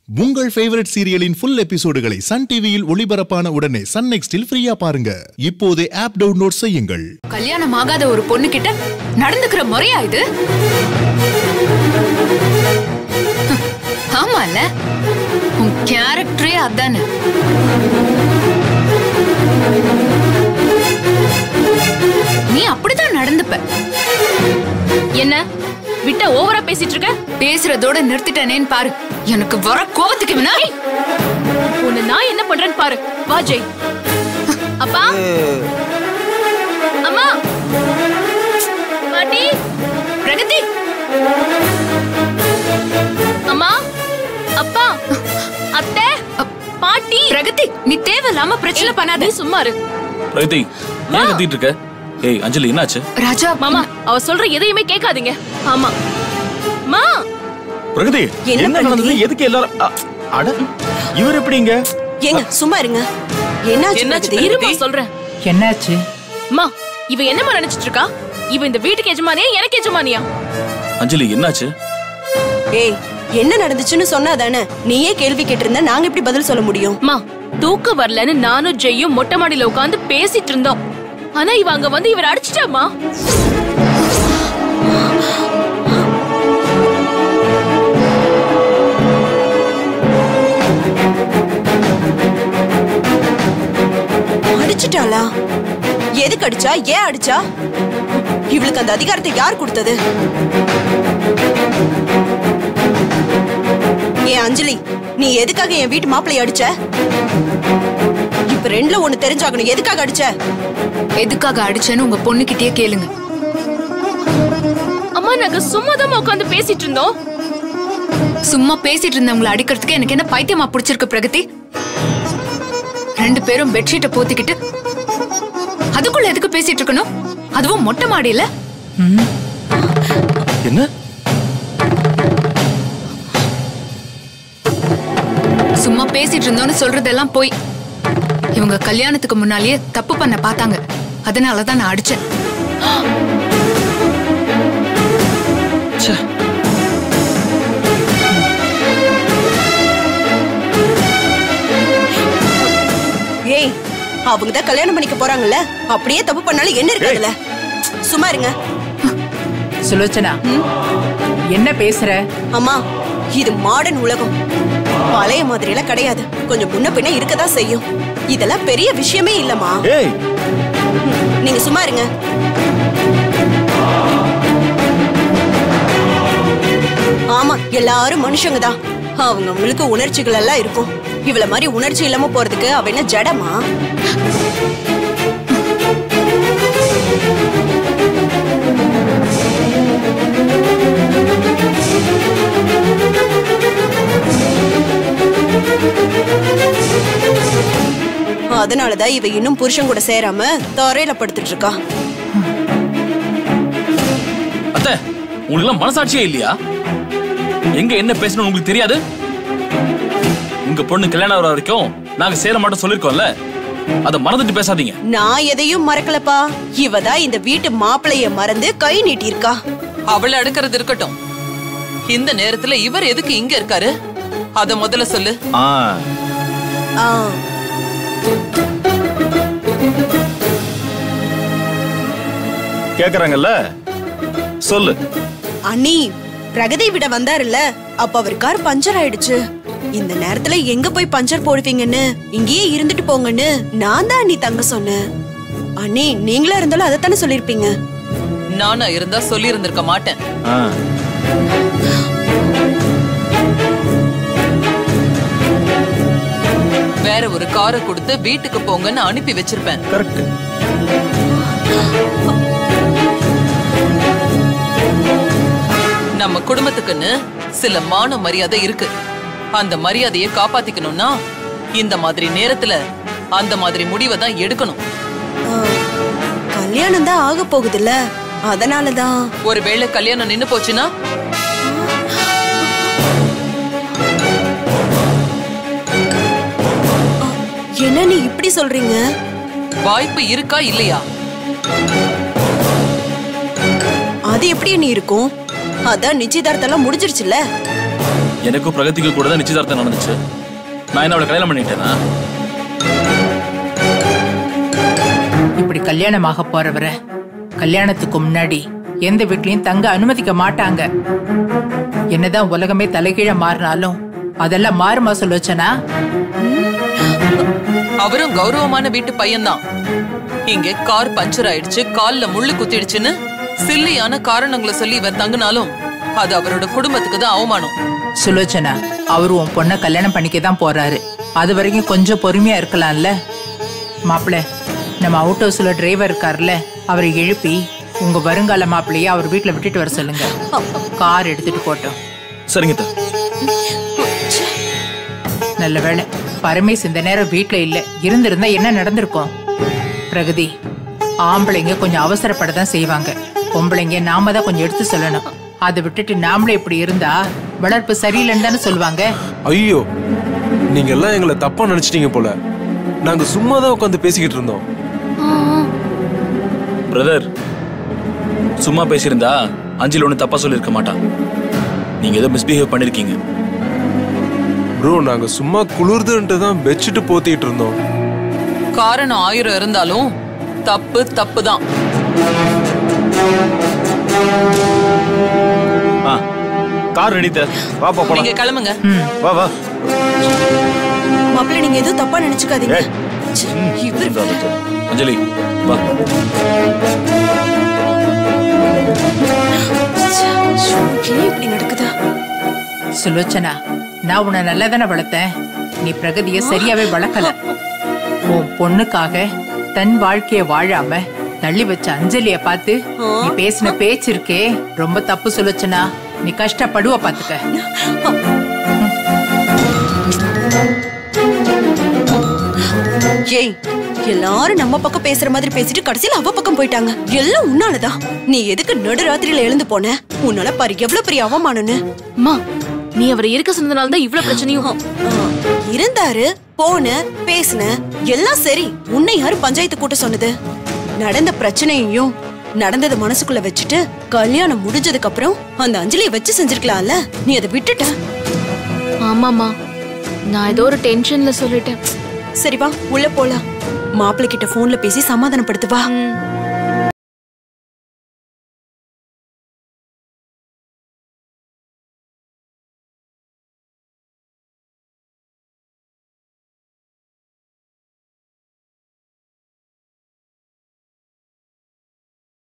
உங்கள் ஃபேவரட் சீரியலின் ஃபுல் எபிசோடுகளை சன் டிவியில் ஒளிபரப்பான உடனே சன் நெக்ஸ்டில் ஃப்ரீயா பாருங்க இப்போதே ஆப் டவுன்லோட் செய்யுங்கள் கல்யாணம் ஆகாத ஒரு பொண்ணு கிட்ட நடந்துக்கிற முறையா இது ஆமால உன் கேரக்டரே அதானே நீ அப்படிதான் நடந்துப்ப என்ன விட்ட ஓவரா பேசிட்டு இருக்க பேசுறதோட நிறுத்திட்டனேன்னு பாரு எனக்கு வர கோவத்துக்கு வேணா உன்னை நான் என்ன பண்றேன்னு பாரு வா ஜெய் அப்பா அம்மா பாட்டி பிரகதி அம்மா அப்பா அத்தை பாட்டி பிரகதி நீ தேவையில்லாம பிரச்சனை பண்ணாத நீ சும்மா இரு பிரகதி ஏன் கத்திட்டு இருக்க ஏய் அஞ்சலி என்னாச்சு ராஜா மாமா அவ சொல்ற எதையுமே கேட்காதீங்க ஆமா மா பிரகதி என்ன என்ன நடந்தது எதுக்கு எல்லாரும் அ, அட இவர் எப்படிங்க ஏங்க சும்மா இருங்க என்னாச்சு என்னாச்சு பிரகதி? இருமா சொல்றேன் என்னாச்சு அம்மா இவ என்னமா நினைச்சிட்டு இருக்கா இவ இந்த வீட்டுக்கு எஜமானியா எனக்கு எஜமானியா அஞ்சலி என்னாச்சு ஏய் என்ன நடந்துச்சுன்னு சொன்னாதானே நீயே கேள்வி கேட்டிருந்தா நாங்க எப்படி பதில் சொல்ல முடியும் அம்மா தூக்கம் வரலன்னு நானும் ஜெய்யும் மொட்டை மாடியில உட்காந்து பேசிட்டு இருந்தோம் ஆனா இவ அங்க வந்து இவர் அடிச்சிட்டாமா அடிச்சிட்டாளா எதுக்கு அடிச்சா ஏன் அடிச்சா இவளுக்கு அந்த அதிகாரத்தை யார் கொடுத்தது ஏன் அஞ்சலி நீ எதுக்காக என் வீட்டு மாப்பிளைய அடிச்ச இப்ப ரெண்டுல ஒண்ணு தெரிஞ்சாகணும் எதுக்காக அடிச்ச எதுக்காக அடிச்சேன்னு உங்க பொண்ணுகிட்டயே கேளுங்க அம்மா நாங்க சும்மா தான் உட்காந்து பேசிட்டு இருந்தோம் சும்மா பேசிட்டு இருந்தவங்களை அடிக்கிறதுக்கு எனக்கு என்ன பைத்தியமா பிடிச்சிருக்கு பிரகதி ரெண்டு பேரும் பெட்ஷீட்டை போத்திக்கிட்டு அதுக்குள்ள எதுக்கு பேசிட்டு இருக்கணும் அதுவும் மொட்டை மாடியில என்ன சும்மா பேசிட்டு இருந்தோம்னு சொல்றதெல்லாம் போய் இவங்க கல்யாணத்துக்கு முன்னாலேயே தப்பு பண்ண பார்த்தாங்க அதனாலதான் நான் அடிச்சேன் ச்சே. ஏய் அவங்க தான் கல்யாணம் பண்ணிக்க போறாங்கல்ல அப்படியே தப்பு பண்ணாலும் என்ன இருக்காதுல்ல சும்மா இருங்க சுலோச்சனா என்ன பேசுற அம்மா இது மாடர்ன் உலகம் பழைய மாதிரி எல்லாம் கிடையாது கொஞ்சம் முன்ன பின்ன இருக்கதான் செய்யும் இதெல்லாம் பெரிய விஷயமே இல்லம்மா ஏய் நீங்க சும்மா இருங்க ஆமா எல்லாரும் மனுஷங்க தான் அவங்க அவங்களுக்கு உணர்ச்சிகள் எல்லாம் இருக்கும் இவள மாதிரி உணர்ச்சி இல்லாம போறதுக்கு அவ என்ன ஜடமா அதனாலதான் இவ இன்னும் புருஷன் கூட சேராம தரையில படுத்துட்டு இருக்கா அத்தை உங்களுக்கு எல்லாம் மனசாட்சியே இல்லையா எங்க என்ன பேசணும் உங்களுக்கு தெரியாது உங்க பொண்ணு கல்யாணம் ஆகுற வரைக்கும் நாங்க சேர மாட்டோம் சொல்லிருக்கோம்ல அத மறந்துட்டு பேசாதீங்க நான் எதையும் மறக்கலப்பா இவ தான் இந்த வீட்டு மாப்பிளைய மறந்து கை நீட்டியிருக்கா அவளை அடுக்கிறது இருக்கட்டும் இந்த நேரத்துல இவர் எதுக்கு இங்க இருக்காரு அத முதல்ல சொல்லு ஆ ஆ, கேக்குறாங்கல்ல சொல்லு அண்ணி பிரகதி விட வந்தாருல்ல அப்ப அவர் கார் பஞ்சர் ஆயிடுச்சு இந்த நேரத்துல எங்க போய் பஞ்சர் போடுவீங்கன்னு இங்கேயே இருந்துட்டு போங்கன்னு நான் தான் அண்ணி தங்க சொன்னேன் அண்ணி நீங்களா இருந்தாலும் அதைத்தானே சொல்லிருப்பீங்க நானா இருந்தா சொல்லி இருந்திருக்க மாட்டேன் ஆ வேற ஒரு காரை கொடுத்து வீட்டுக்கு போங்கன்னு அனுப்பி வச்சிருப்பேன் கரெக்ட் நம்ம குடும்பத்துக்குன்னு சில மான மரியாதை இருக்கு அந்த மரியாதையை காப்பாத்திக்கணும்னா இந்த மாதிரி நேரத்துல அந்த மாதிரி முடிவை தான் எடுக்கணும் ஆ, கல்யாணம் தான் ஆக போகுதுல்ல அதனாலதான் ஒருவேளை கல்யாணம் நின்னு போச்சுன்னா என்ன நீ இப்படி சொல்றீங்க வாய்ப்பு இருக்கா இல்லையா அது எப்படி நீ இருக்கும் அதான் நிச்சயதார்த்தம் எல்லாம் முடிஞ்சிருச்சுல்ல எனக்கும் பிரகதிக்கு கூட தான் நிச்சயதார்த்தம் நடந்துச்சு நான் என்ன அவளை கல்யாணம் பண்ணிட்டேனா இப்படி கல்யாணமாக போறவரை கல்யாணத்துக்கு முன்னாடி எந்த வீட்லயும் தங்க அனுமதிக்க மாட்டாங்க என்னதான் உலகமே தலைகீழ மாறினாலும் அதெல்லாம் மாறுமா சொல்லுச்சனா அவரும் கௌரவமான வீட்டு பையன்தான் இங்க கார் பஞ்சர் ஆயிடுச்சு கால்ல முள்ளு குத்திடுச்சுன்னு சில்லியான காரணங்களை சொல்லி இவர் தங்குனாலும் அது அவரோட குடும்பத்துக்கு தான் அவமானம் சுலோச்சனா அவரு உன் பொண்ணை கல்யாணம் பண்ணிக்க தான் போறாரு அது வரைக்கும் கொஞ்சம் பொறுமையா இருக்கலாம்ல மாப்பிள்ள நம்ம அவுட் ஹவுஸ்ல டிரைவர் இருக்கார்ல அவரை எழுப்பி உங்க வருங்கால மாப்பிள்ளைய அவர் வீட்டுல விட்டுட்டு வர சொல்லுங்க கார் எடுத்துட்டு போட்டோம் சரிங்க அத்தை. நல்ல வேளை பரமேஷ் இந்த நேரம் வீட்ல இல்ல இருந்திருந்தா என்ன நடந்திருக்கும் பிரகதி ஆம்பளைங்க கொஞ்சம் அவசரப்பட தான் செய்வாங்க பொம்பளைங்க நாம தான் கொஞ்சம் எடுத்து சொல்லணும் அதை விட்டுட்டு நாமளே இப்படி இருந்தா வளர்ப்பு சரியில்லைன்னு தானே சொல்லுவாங்க ஐயோ நீங்க எல்லாம் எங்களை தப்பா நினைச்சிட்டீங்க போல நாங்க சும்மா தான் உட்காந்து பேசிக்கிட்டு இருந்தோம் பிரதர் சும்மா பேசியிருந்தா அஞ்சலி ஒண்ணு தப்பா சொல்லியிருக்க மாட்டான் நீங்க ஏதோ மிஸ்பிஹேவ் பண்ணிருக்கீங்க ப்ரோ நாங்க சும்மா குளிர்துன்ட்டு தான் பெட்ஷீட் போத்திட்டு இருந்தோம் காரணம் ஆயிரம் இருந்தாலும் தப்பு தப்பு தான் ஆ கார் ரெடி தே வா பா நீங்க கிளம்புங்க வா வா மாப்பிள்ள நீங்க எதுவும் தப்பா நினைச்சுக்காதீங்க ஏய். ச்சே, இவர் வேற. அஞ்சலி வா ச்சே, ஐயோ, ஏன் இப்படி நடக்குதா சுலோச்சனா நான் உன்னை நல்லா தானே வளர்த்தேன் நீ பிரகதிய சரியாவே வளர்க்கல உன் பொண்ணுக்காக தன் வாழ்க்கைய வாழாம தள்ளி வச்ச அஞ்சலிய பார்த்து நீ பேசின பேச்சு இருக்கே ரொம்ப தப்பு சுலோச்சனா நீ கஷ்டப்படுவ பாத்துக்க ஏய் எல்லாரும் நம்ம பக்கம் பேசுற மாதிரி பேசிட்டு கடைசியில அவ பக்கம் போயிட்டாங்க எல்லாம் உன்னாலதான் நீ எதுக்கு நடுராத்திரியில எழுந்து போன உன்னால பாரு எவ்வளவு பெரிய அவமானம்னு அம்மா நீ அவரை இருக்க சொன்னதுனால தான் இவ்ளோ பிரச்சனையும் ஆ, இருந்தாரு போன பேசுன எல்லாம் சரி உன்னை யாரு பஞ்சாயத்து கூட்ட சொன்னது நடந்த பிரச்சனையையும் நடந்தத மனசுக்குள்ள வச்சுட்டு கல்யாணம் முடிஞ்சதுக்கு அப்புறம் அந்த அஞ்சலியை வச்சு செஞ்சிருக்கலாம்ல நீ அதை விட்டுட்ட ஆமாமா நான் ஏதோ ஒரு டென்ஷன்ல சொல்லிட்டேன் சரி வா உள்ள போலாம் மாப்பிள்ளை கிட்ட போன்ல பேசி சமாதானப்படுத்து வா